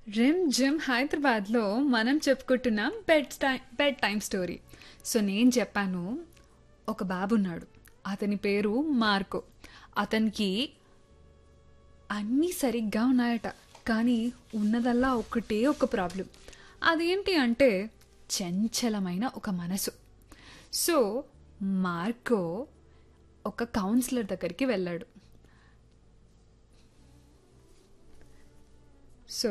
rim gym హైదరాబాద్లో మనం చెప్పుకుంటున్నాం bed time bed time story so నేను చెప్పాను ఒక బాబు ఉన్నాడు అతని పేరు మార్కో అతనికి అన్నీ సరిగ్గా ఉన్నాయట కానీ ఉన్నదల్లా ఒకటే ఒక ప్రాబ్లం అదేంటి అంటే చంచలమైన ఒక మనసు సో మార్కో ఒక కౌన్సిలర్ దగ్గరికి వెళ్ళాడు సో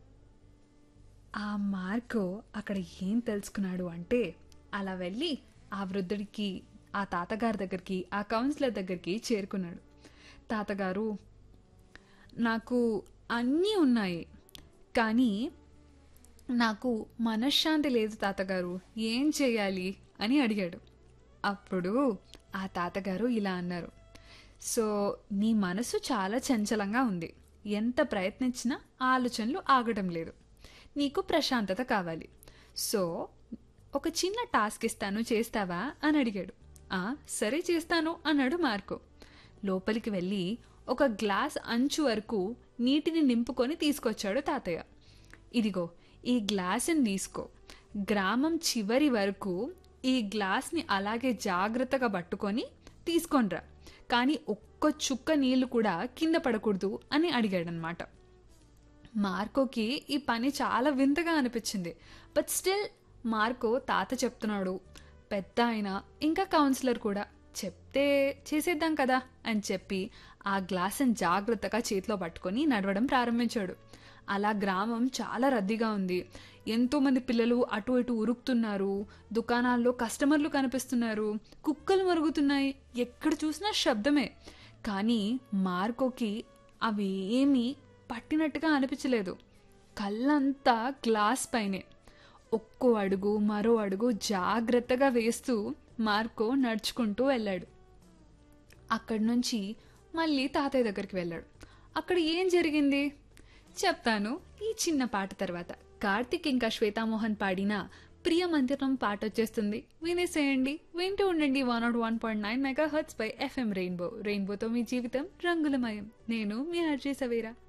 ఆ మార్కో అక్కడ ఏం తెలుసుకున్నాడు అంటే అలా వెళ్ళి ఆ వృద్ధుడికి ఆ తాతగారి దగ్గరికి ఆ కౌన్సిలర్ దగ్గరికి చేరుకున్నాడు తాతగారు నాకు అన్నీ ఉన్నాయి కానీ నాకు మనశ్శాంతి లేదు తాతగారు ఏం చేయాలి అని అడిగాడు అప్పుడు ఆ తాతగారు ఇలా అన్నారు సో నీ మనసు చాలా చంచలంగా ఉంది ఎంత ప్రయత్నించినా ఆలోచనలు ఆగడం లేదు నీకు ప్రశాంతత కావాలి సో ఒక చిన్న టాస్క్ ఇస్తాను చేస్తావా అని అడిగాడు ఆ సరే చేస్తాను అన్నాడు మార్కో లోపలికి వెళ్ళి ఒక గ్లాస్ అంచు వరకు నీటిని నింపుకొని తీసుకొచ్చాడు తాతయ్య ఇదిగో ఈ గ్లాసుని తీసుకో గ్రామం చివరి వరకు ఈ గ్లాస్ని అలాగే జాగ్రత్తగా పట్టుకొని తీసుకొనిరా కానీ ఒక్క చుక్క నీళ్లు కూడా కింద పడకూడదు అని అడిగాడనమాట మార్కోకి ఈ పని చాలా వింతగా అనిపించింది బట్ స్టిల్ మార్కో తాత చెప్తున్నాడు పెద్ద ఆయన ఇంకా కౌన్సిలర్ కూడా చెప్తే చేసేద్దాం కదా అని చెప్పి ఆ గ్లాసుని జాగ్రత్తగా చేతిలో పట్టుకొని నడవడం ప్రారంభించాడు అలా గ్రామం చాలా రద్దీగా ఉంది ఎంతోమంది పిల్లలు అటు ఇటు ఉరుకుతున్నారు దుకాణాల్లో కస్టమర్లు కనిపిస్తున్నారు కుక్కలు మరుగుతున్నాయి ఎక్కడ చూసినా శబ్దమే కానీ మార్కోకి అవి ఏమీ పట్టినట్టుగా అనిపించలేదు కళ్ళంతా గ్లాస్ పైనే ఒక్కో అడుగు మరో అడుగు జాగ్రత్తగా వేస్తూ మార్కో నడుచుకుంటూ వెళ్ళాడు అక్కడి నుంచి మళ్ళీ తాతయ్య దగ్గరికి వెళ్ళాడు అక్కడ ఏం జరిగింది చెప్తాను ఈ చిన్న పాట తర్వాత కార్తిక్ ఇంకా శ్వేతామోహన్ పాడిన ప్రియ మందిరం పాట వచ్చేస్తుంది వినేసేయండి వింటూ ఉండండి one naught one point nine megahertz by FM rainbow రెయిన్బోతో మీ జీవితం రంగులమయం నేను మీ హర్జీ సవేరా